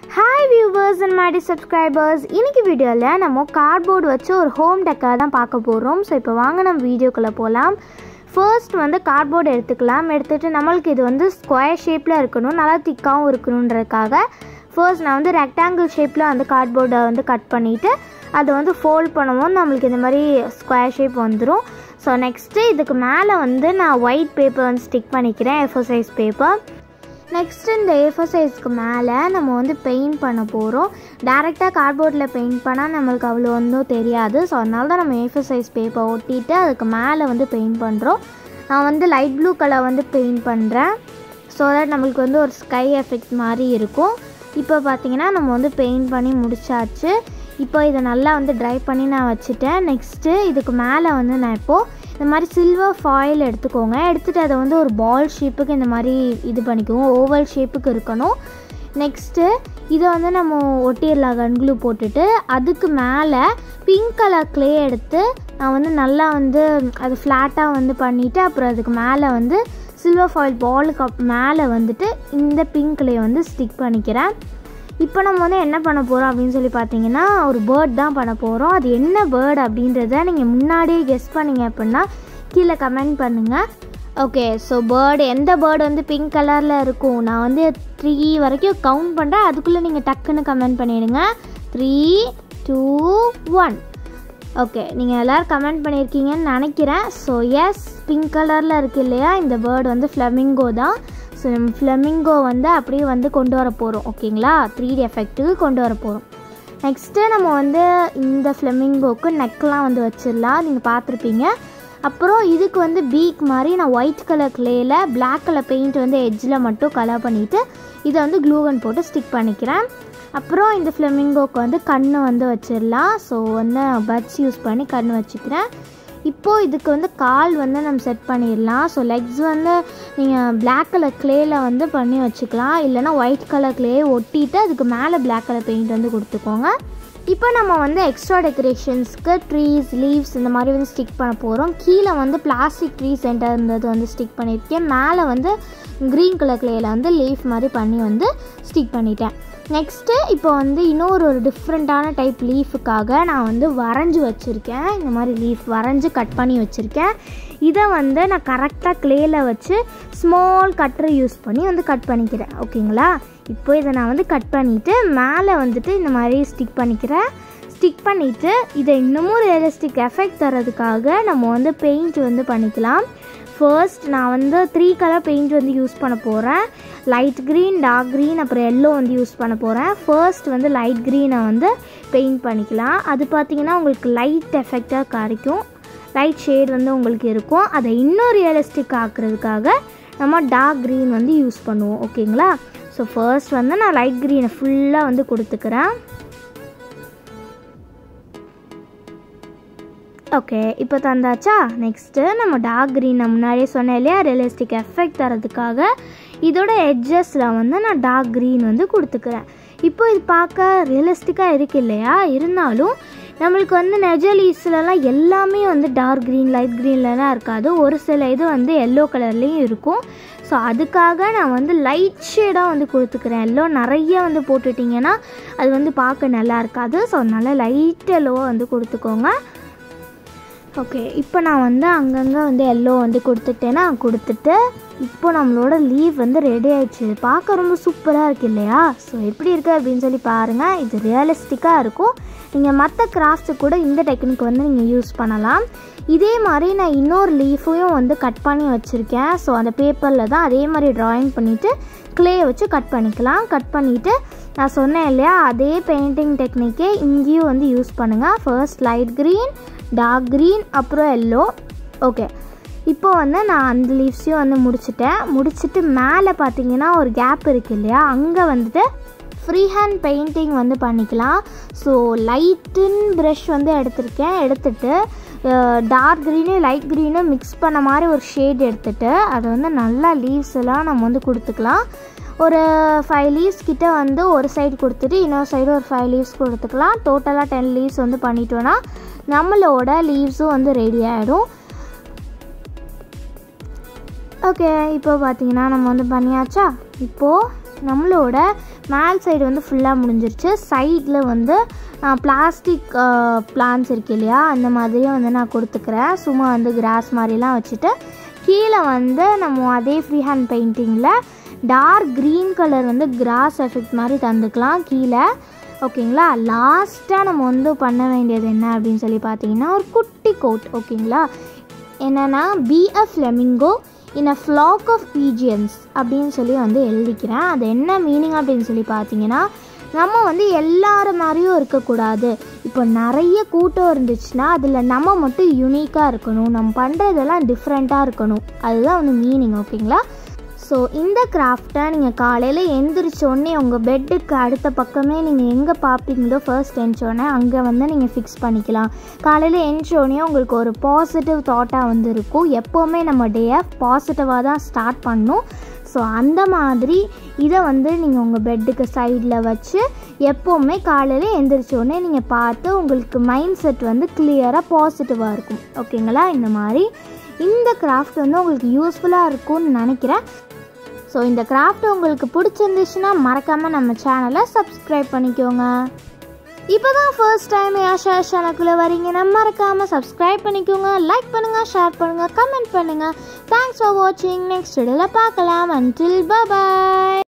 hi viewers and my dear subscribers இன்னைக்கு வீடியோவில் நம்ம கார்ட்போர்டு வச்சு ஒரு ஹோம் டெக்காக தான் பார்க்க போகிறோம் ஸோ இப்போ வாங்க நம்ம வீடியோக்குள்ளே போகலாம் ஃபர்ஸ்ட் வந்து கார்ட்போர்டு எடுத்துக்கலாம் எடுத்துகிட்டு நம்மளுக்கு இது வந்து ஸ்கொயர் ஷேப்பில் இருக்கணும் நல்லா திக்காகவும் இருக்கணுன்றதுக்காக ஃபர்ஸ்ட் நான் வந்து ரெக்டாங்கிள் ஷேப்பில் வந்து கார்ட்போர்டை வந்து கட் பண்ணிவிட்டு அதை வந்து ஃபோல்ட் பண்ணுவோம் நம்மளுக்கு இந்த மாதிரி ஸ்கொயர் ஷேப் வந்துடும் ஸோ நெக்ஸ்ட்டு இதுக்கு மேலே வந்து நான் ஒயிட் பேப்பர் வந்து ஸ்டிக் பண்ணிக்கிறேன் எஃபோ சைஸ் பேப்பர் நெக்ஸ்ட் இந்த ஏஃபோ சைஸ்க்கு மேலே நம்ம வந்து பெயிண்ட் பண்ண போகிறோம் டேரெக்டாக கார்ட்போர்டில் பெயிண்ட் பண்ணால் நம்மளுக்கு அவ்வளோ ஒன்றும் தெரியாது ஸோ அதனால தான் நம்ம ஏஃபோ சைஸ் பேப்பர் ஒட்டிட்டு அதுக்கு மேலே வந்து பெயிண்ட் பண்ணுறோம் நான் வந்து லைட் ப்ளூ கலர் வந்து பெயிண்ட் பண்ணுறேன் ஸோ தட் நம்மளுக்கு வந்து ஒரு ஸ்கை எஃபெக்ட் மாதிரி இருக்கும் இப்போ பார்த்தீங்கன்னா நம்ம வந்து பெயிண்ட் பண்ணி முடிச்சாச்சு இப்போ இதை நல்லா வந்து ட்ரை பண்ணி நான் வச்சுட்டேன் நெக்ஸ்ட்டு இதுக்கு மேலே வந்து நான் இப்போது இந்த மாதிரி சில்வர் ஃபாயில் எடுத்துக்கோங்க எடுத்துகிட்டு அதை வந்து ஒரு பால் ஷேப்புக்கு இந்த மாதிரி இது பண்ணிக்குவோம் ஓவல் ஷேப்புக்கு இருக்கணும் நெக்ஸ்ட்டு இதை வந்து நம்ம ஒட்டிடலாம் கன்க்ளூ போட்டுட்டு அதுக்கு மேலே பிங்க் கலர் க்ளே எடுத்து நான் வந்து நல்லா வந்து அது ஃப்ளாட்டாக வந்து பண்ணிவிட்டு அப்புறம் அதுக்கு மேலே வந்து சில்வர் ஃபாயில் பாலுக்கு அப் மேலே வந்துட்டு இந்த பிங்க் க்ளே வந்து ஸ்டிக் பண்ணிக்கிறேன் இப்போ நம்ம வந்து என்ன பண்ண போகிறோம் அப்படின்னு சொல்லி பார்த்தீங்கன்னா ஒரு பேர்ட் தான் பண்ண போகிறோம் அது என்ன பேர்ட் அப்படின்றத நீங்கள் முன்னாடியே கெஸ் பண்ணீங்க அப்படின்னா கீழே கமெண்ட் பண்ணுங்கள் ஓகே ஸோ பேர்டு எந்த பேர்டு வந்து பிங்க் கலரில் இருக்கும் நான் வந்து த்ரீ வரைக்கும் கவுண்ட் பண்ணுறேன் அதுக்குள்ளே நீங்கள் டக்குன்னு கமெண்ட் பண்ணிடுங்க த்ரீ டூ ஒன் ஓகே நீங்கள் எல்லோரும் கமெண்ட் பண்ணியிருக்கீங்கன்னு நினைக்கிறேன் ஸோ எஸ் பிங்க் கலரில் இருக்குது இல்லையா இந்த பேர்டு வந்து ஃப்ளமிங்கோ தான் ஸோ நம்ம ஃப்ளமிங்கோ வந்து அப்படியே வந்து கொண்டு வர போகிறோம் ஓகேங்களா த்ரீ டி எஃபெக்ட்டுக்கு கொண்டு வர போகிறோம் நெக்ஸ்ட்டு நம்ம வந்து இந்த ஃப்ளமிங்கோக்கு நெக்லாம் வந்து வச்சிடலாம் நீங்கள் பார்த்துருப்பீங்க அப்புறம் இதுக்கு வந்து பீக் மாதிரி நான் ஒயிட் கலர் கிளேயில் பிளாக் கலர் பெயிண்ட் வந்து எட்ஜில் மட்டும் கலர் பண்ணிவிட்டு இதை வந்து க்ளூகன் போட்டு ஸ்டிக் பண்ணிக்கிறேன் அப்புறம் இந்த ஃப்ளெமிங்கோக்கு வந்து கண் வந்து வச்சிடலாம் ஸோ வந்து பட்ஸ் யூஸ் பண்ணி கண் வச்சுக்கிறேன் இப்போது இதுக்கு வந்து கால் வந்து நம்ம செட் பண்ணிடலாம் ஸோ லெக்ஸ் வந்து நீங்கள் பிளாக் கலர் க்ளேயில் வந்து பண்ணி வச்சுக்கலாம் இல்லைனா ஒயிட் கலர் க்ளே ஒட்டிட்டு அதுக்கு மேலே பிளாக் கலர் பெயிண்ட் வந்து கொடுத்துக்கோங்க இப்போ நம்ம வந்து எக்ஸ்ட்ரா டெக்கரேஷன்ஸ்க்கு ட்ரீஸ் லீவ்ஸ் இந்த மாதிரி வந்து ஸ்டிக் பண்ண போகிறோம் கீழே வந்து பிளாஸ்டிக் ட்ரீ சென்டர் இருந்தது வந்து ஸ்டிக் பண்ணியிருக்கேன் மேலே வந்து க்ரீன் கலர் க்ளேயில் வந்து லீஃப் மாதிரி பண்ணி வந்து ஸ்டிக் பண்ணிட்டேன் நெக்ஸ்ட்டு இப்போ வந்து இன்னொரு ஒரு டிஃப்ரெண்ட்டான டைப் லீஃபுக்காக நான் வந்து வரைஞ்சி வச்சுருக்கேன் இந்த மாதிரி லீஃப் வரைஞ்சி கட் பண்ணி வச்சுருக்கேன் இதை வந்து நான் கரெக்டாக க்ளேயில் வச்சு ஸ்மால் கட்டரை யூஸ் பண்ணி வந்து கட் பண்ணிக்கிறேன் ஓகேங்களா இப்போ இதை நான் வந்து கட் பண்ணிவிட்டு மேலே வந்துட்டு இந்த மாதிரி ஸ்டிக் பண்ணிக்கிறேன் ஸ்டிக் பண்ணிவிட்டு இதை இன்னமும் ரியலிஸ்டிக் எஃபெக்ட் தரதுக்காக நம்ம வந்து பெயிண்ட் வந்து பண்ணிக்கலாம் ஃபர்ஸ்ட் நான் வந்து த்ரீ கலர் பெயிண்ட் வந்து யூஸ் பண்ண போகிறேன் லைட் க்ரீன் டார்க் க்ரீன் அப்புறம் எல்லோ வந்து யூஸ் பண்ண போகிறேன் ஃபர்ஸ்ட் வந்து லைட் க்ரீனை வந்து பெயிண்ட் பண்ணிக்கலாம் அது பார்த்திங்கன்னா உங்களுக்கு லைட் எஃபெக்டாக கிடைக்கும் லைட் ஷேட் வந்து உங்களுக்கு இருக்கும் அதை இன்னும் ரியலிஸ்டிக் ஆக்குறதுக்காக நம்ம டார்க் க்ரீன் வந்து யூஸ் பண்ணுவோம் ஓகேங்களா ஸோ ஃபர்ஸ்ட் வந்து நான் லைட் க்ரீனை ஃபுல்லாக வந்து கொடுத்துக்கிறேன் ஓகே இப்போ தந்தாச்சா நெக்ஸ்ட்டு நம்ம டார்க் க்ரீன் நான் முன்னாடியே சொன்னேன் இல்லையா ரியலிஸ்டிக் எஃபெக்ட் தரதுக்காக இதோட எட்ஜஸில் வந்து நான் டார்க் க்ரீன் வந்து கொடுத்துக்கிறேன் இப்போ இது பார்க்க ரியலிஸ்டிக்காக இருக்கு இல்லையா இருந்தாலும் நம்மளுக்கு வந்து நெஜலீஸ்லலாம் எல்லாமே வந்து டார்க் க்ரீன் லைட் க்ரீன்லலாம் இருக்காது ஒரு சில இது வந்து எல்லோ கலர்லேயும் இருக்கும் ஸோ அதுக்காக நான் வந்து லைட் ஷேடாக வந்து கொடுத்துக்கிறேன் எல்லோ நிறைய வந்து போட்டுட்டிங்கன்னா அது வந்து பார்க்க நல்லா இருக்காது ஸோ அதனால் லைட் எல்லோவாக வந்து கொடுத்துக்கோங்க ஓகே இப்போ நான் வந்து அங்கங்கே வந்து எல்லோ வந்து கொடுத்துட்டேன்னா கொடுத்துட்டு இப்போ நம்மளோட லீவ் வந்து ரெடி ஆயிடுச்சு பார்க்க ரொம்ப சூப்பராக இருக்கு இல்லையா ஸோ எப்படி இருக்குது அப்படின்னு சொல்லி பாருங்கள் இது ரியலிஸ்டிக்காக இருக்கும் நீங்கள் மற்ற கிராஃப்ட்ஸு கூட இந்த டெக்னிக் வந்து நீங்கள் யூஸ் பண்ணலாம் இதே மாதிரி நான் இன்னொரு லீஃபையும் வந்து கட் பண்ணி வச்சுருக்கேன் ஸோ அந்த பேப்பரில் தான் அதே மாதிரி ட்ராயிங் பண்ணிவிட்டு க்ளேயை வச்சு கட் பண்ணிக்கலாம் கட் பண்ணிவிட்டு நான் சொன்னேன் இல்லையா அதே பெயிண்டிங் டெக்னிக்கே இங்கேயும் வந்து யூஸ் பண்ணுங்கள் first light green dark green அப்புறம் எல்லோ ஓகே இப்போ வந்து நான் அந்த லீவ்ஸையும் வந்து முடிச்சிட்டேன் முடிச்சுட்டு மேலே பார்த்தீங்கன்னா ஒரு கேப் இருக்குது இல்லையா அங்கே வந்துட்டு ஃப்ரீ ஹேண்ட் பெயிண்டிங் வந்து பண்ணிக்கலாம் ஸோ லைட்டின் ப்ரஷ் வந்து எடுத்திருக்கேன் எடுத்துட்டு டார்க் க்ரீனும் லைட் க்ரீனும் மிக்ஸ் பண்ண மாதிரி ஒரு ஷேட் எடுத்துகிட்டு அதை வந்து நல்லா லீவ்ஸ் எல்லாம் நம்ம வந்து கொடுத்துக்கலாம் ஒரு ஃபைவ் லீவ்ஸ் கிட்ட வந்து ஒரு சைடு கொடுத்துட்டு இன்னொரு சைடு ஒரு ஃபைவ் லீவ்ஸ் கொடுத்துக்கலாம் டோட்டலாக டென் லீவ்ஸ் வந்து பண்ணிட்டோன்னா நம்மளோட லீவ்ஸும் வந்து ரெடி ஆகிடும் ஓகே இப்போ பார்த்தீங்கன்னா நம்ம வந்து பண்ணியாச்சா இப்போது நம்மளோட மேல் சைடு வந்து ஃபுல்லாக முடிஞ்சிருச்சு சைடில் வந்து பிளாஸ்டிக் பிளான்ஸ் இருக்கு இல்லையா அந்த மாதிரியே வந்து நான் கொடுத்துக்கிறேன் சும்மா வந்து கிராஸ் மாதிரிலாம் வச்சுட்டு கீழே வந்து நம்ம அதே ஃப்ரீ ஹேண்ட் பெயிண்டிங்கில் டார்க் க்ரீன் கலர் வந்து கிராஸ் எஃபெக்ட் மாதிரி தந்துக்கலாம் கீழே ஓகேங்களா லாஸ்ட்டாக நம்ம வந்து பண்ண வேண்டியது என்ன அப்படின்னு சொல்லி பார்த்தீங்கன்னா ஒரு குட்டி கோட் ஓகேங்களா என்னென்னா be a flamingo in a flock of pigeons அப்படின்னு சொல்லி வந்து எழுதிக்கிறேன் அது என்ன மீனிங் அப்படின்னு சொல்லி பார்த்தீங்கன்னா நம்ம வந்து எல்லாரும் மாதிரியும் இருக்கக்கூடாது இப்போ நிறைய கூட்டம் இருந்துச்சுன்னா அதில் நம்ம மட்டும் யூனிக்காக இருக்கணும் நம்ம பண்ணுறதெல்லாம் டிஃப்ரெண்ட்டாக இருக்கணும் அதுதான் வந்து மீனிங் ஓகேங்களா ஸோ இந்த கிராஃப்டை நீங்கள் காலையில் எந்திரிச்சோடனே உங்கள் பெட்டுக்கு அடுத்த பக்கமே நீங்கள் எங்கே பார்ப்பீங்களோ ஃபர்ஸ்ட் எந்திரிச்சோடனே அங்கே வந்து நீங்கள் ஃபிக்ஸ் பண்ணிக்கலாம் காலையில் எந்திரிச்சோடனே உங்களுக்கு ஒரு பாசிட்டிவ் தாட்டாக வந்து இருக்கும் எப்போவுமே நம்ம டேயை பாசிட்டிவாக தான் ஸ்டார்ட் பண்ணணும் ஸோ அந்த மாதிரி இதை வந்து நீங்கள் உங்கள் பெட்டுக்கு சைடில் வச்சு எப்போவுமே காலையில் எந்திரிச்சோடனே நீங்கள் பார்த்து உங்களுக்கு மைண்ட் செட் வந்து கிளியராக பாசிட்டிவாக இருக்கும் ஓகேங்களா இந்த மாதிரி இந்த கிராஃப்ட் வந்து உங்களுக்கு யூஸ்ஃபுல்லாக இருக்கும்னு நினைக்கிறேன் ஸோ இந்த கிராஃப்ட் உங்களுக்கு பிடிச்சிருந்துச்சுன்னா மறக்காமல் நம்ம சேனலை சப்ஸ்கிரைப் பண்ணிக்கோங்க இப்போ தான் ஃபர்ஸ்ட் டைம் யாஷா சேனலுக்குள்ளே வரீங்கன்னா மறக்காமல் சப்ஸ்கிரைப் பண்ணிக்கோங்க லைக் பண்ணுங்கள் ஷேர் பண்ணுங்கள் கமெண்ட் பண்ணுங்கள் தேங்க்ஸ் ஃபார் வாட்சிங் நெக்ஸ்ட் வீடியோவில் பார்க்கலாம் அன்டில் பாய்